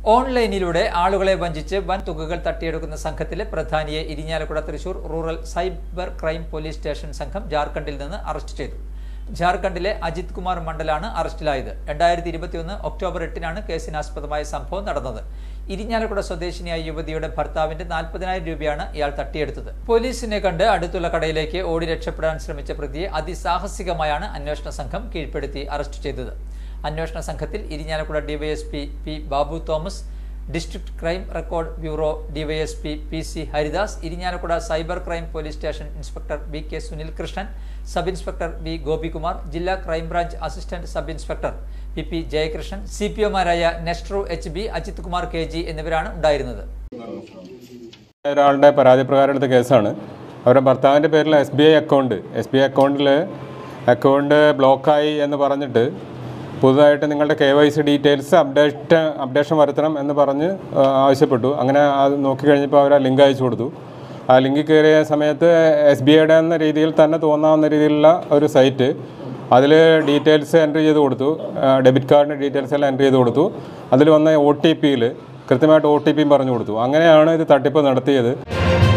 ഓൺലൈനിലൂടെ ആളുകളെ വഞ്ചിച്ച് വൻ തുകകൾ തട്ടിയെടുക്കുന്ന സംഘത്തിലെ പ്രധാനിയെ Irinjalakuda Thrissur rural cyber crime police station സംഘം ജാർഖണ്ഡിൽ നിന്ന് അറസ്റ്റ് ചെയ്തു ജാർഖണ്ഡിലെ അജിത് കുമാർ മണ്ഡലാണ് അറസ്റ്റിലായത് രണ്ടായിരത്തി ഇരുപത്തിയൊന്ന് ഒക്ടോബർ എട്ടിനാണ് കേസിനാസ്പദമായ സംഭവം നടന്നത് ഇരിഞ്ഞാലക്കുട സ്വദേശിനിയായ യുവതിയുടെ ഭർത്താവിന്റെ നാൽപ്പതിനായിരം രൂപയാണ് ഇയാൾ തട്ടിയെടുത്തത് പോലീസിനെ കണ്ട് അടുത്തുള്ള കടയിലേക്ക് ഓടി രക്ഷപ്പെടാൻ ശ്രമിച്ച പ്രതിയെ അതിസാഹസികമായാണ് അന്വേഷണ സംഘം കീഴ്പ്പെടുത്തി അറസ്റ്റ് ചെയ്തത് അന്വേഷണ സംഘത്തിൽ Irinjalakuda DYSP P Babu Thomas district crime record bureau DYSP P C Haridas Irinjalakuda cyber crime police station inspector B K Sunil Krishnan sub inspector V Gopikumar ജില്ലാ crime branch assistant sub inspector P P Jayakrishnan C P ഒമാരായ നെസ്ട്രോ H B Ajith Kumar K G എന്നിവരാണ് ഉണ്ടായിരുന്നത് ഒരാളുടെ പരാതി പ്രകാരം എടുത്ത കേസാണ് അവരുടെ ഭർത്താവിൻ്റെ പേരിൽ S B I account S B I അക്കൗണ്ടിൽ അക്കൗണ്ട് ബ്ലോക്കായി എന്ന് പറഞ്ഞിട്ട് പുതുതായിട്ട് നിങ്ങളുടെ K Y C details update updation വരുത്തണം എന്ന് പറഞ്ഞ് ആ, ആവശ്യപ്പെട്ടു അങ്ങനെ അത് നോക്കിക്കഴിഞ്ഞപ്പോൾ അവർ ആ ലിങ്ക് അയച്ചു കൊടുത്തു ആ ലിങ്കിൽ കയറിയ സമയത്ത് എസ് ബി ഐയുടെ എന്ന രീതിയിൽ തന്നെ തോന്നാവുന്ന രീതിയിലുള്ള ഒരു സൈറ്റ് അതിൽ ഡീറ്റെയിൽസ് എൻട്രി ചെയ്ത് കൊടുത്തു ഡെബിറ്റ് കാർഡിൻ്റെ ഡീറ്റെയിൽസ് എല്ലാം എൻട്രി ചെയ്ത് കൊടുത്തു അതിൽ വന്ന ഒ ടി പിയിൽ കൃത്യമായിട്ട് ഒ ടി പിയും പറഞ്ഞു കൊടുത്തു അങ്ങനെയാണ് ഇത് തട്ടിപ്പ് നടത്തിയത്